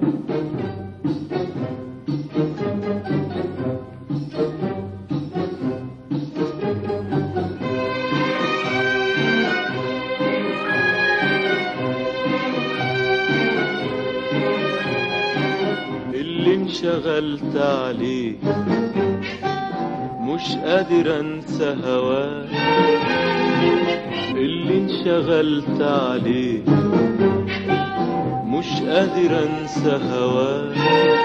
اللي انشغلت عليه مش قادر انسى هواه اللي انشغلت عليه مش قادر انسى هواه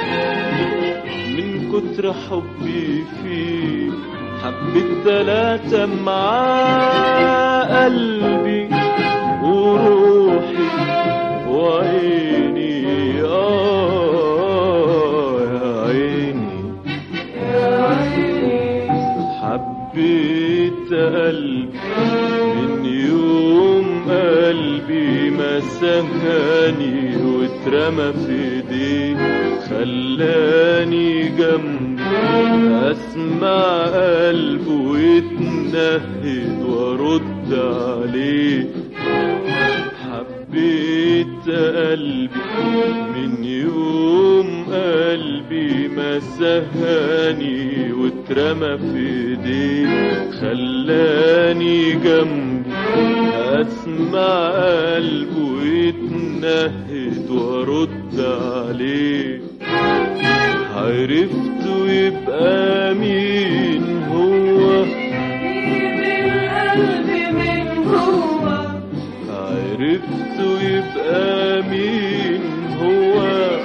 من كتر حبي فيه حبيت تلاتة معاه قلبي وروحي وعيني آه يا عيني حبيت قلبي من يوم قلبي ما سهاني واترمى في ايديه خلاني جنبه اسمع قلبه يتنهد وارد عليه حبيت قلبي من يوم قلبي ما سهاني واترمى في ايديه خلاني جنبه اسمع قلبه يتنهد وارد عليه عرفته يبقى مين هو عرفته يبقى مين هو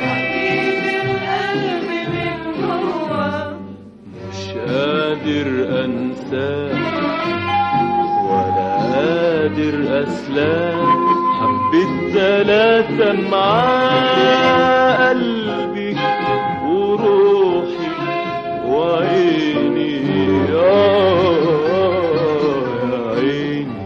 مش قادر انساه ولا قادر اسلام حبيت تلاتة معاه قلبي وروحي وعيني آه يا عيني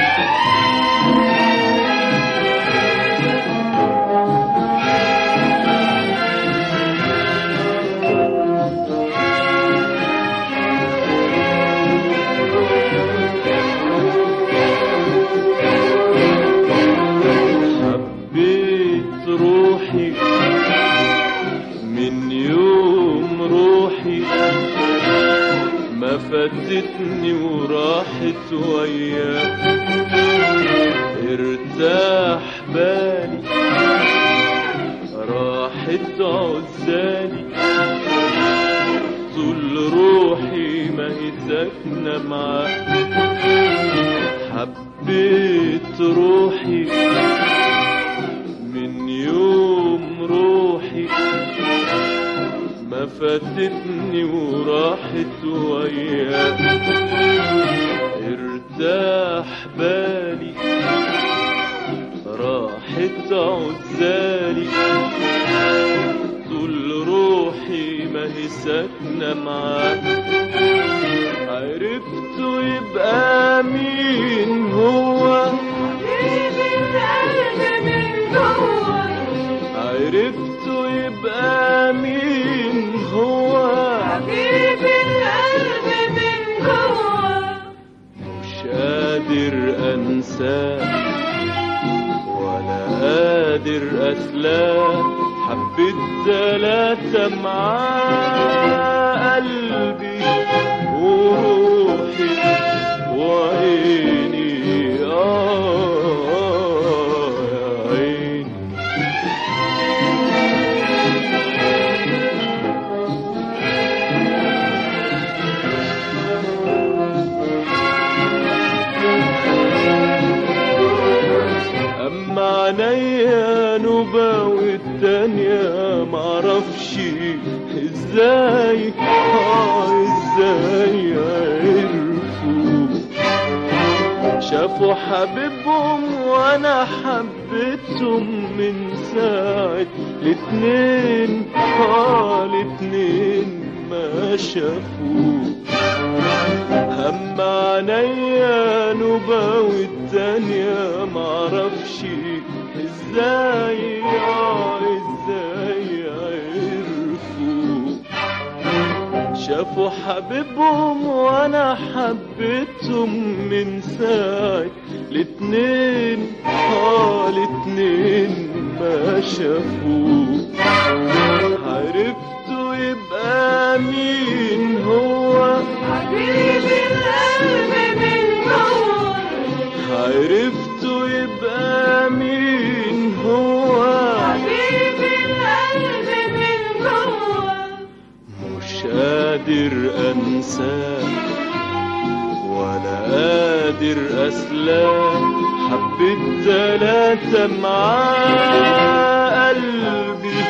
حبيت روحي من يوم روحي ما فاتتني وراحت وياه ارتاح بالي راحت عزالي طول روحي ما هي ساكنة معاه حبيت روحي من يوم روحي ما فاتتني وراحت وياه ارتاح بالي راحت عزالي طول روحي ما هي ساكنة معاه عرفته يبقى مين هو عرفته يبقى مين هو مش قادر انساه ولا قادر اسلاه حبيت تلاتة معاه قلبي وروحي وعيني آه يا عيني أما عينيا نوبة والتانية معرفش ازاي آه ازاي عرفوا شافوا حبيبهم وانا حبيتهم من ساعة الاتنين اه الاتنين ما شافوه هم عينيا نوبة والتانية معرفش ازاي اه ازاي عرفوا شافوا حبيبهم وانا حبيتهم من ساعة الاتنين اه الاتنين ما شافوه عرفته يبقى مين هو حبيبي القلب من جوه عرفته يبقى مين هو حبيبي القلب من جوه مش قادر انساه ولا قادر اسلاه حبيت تلاتة معاه قلبي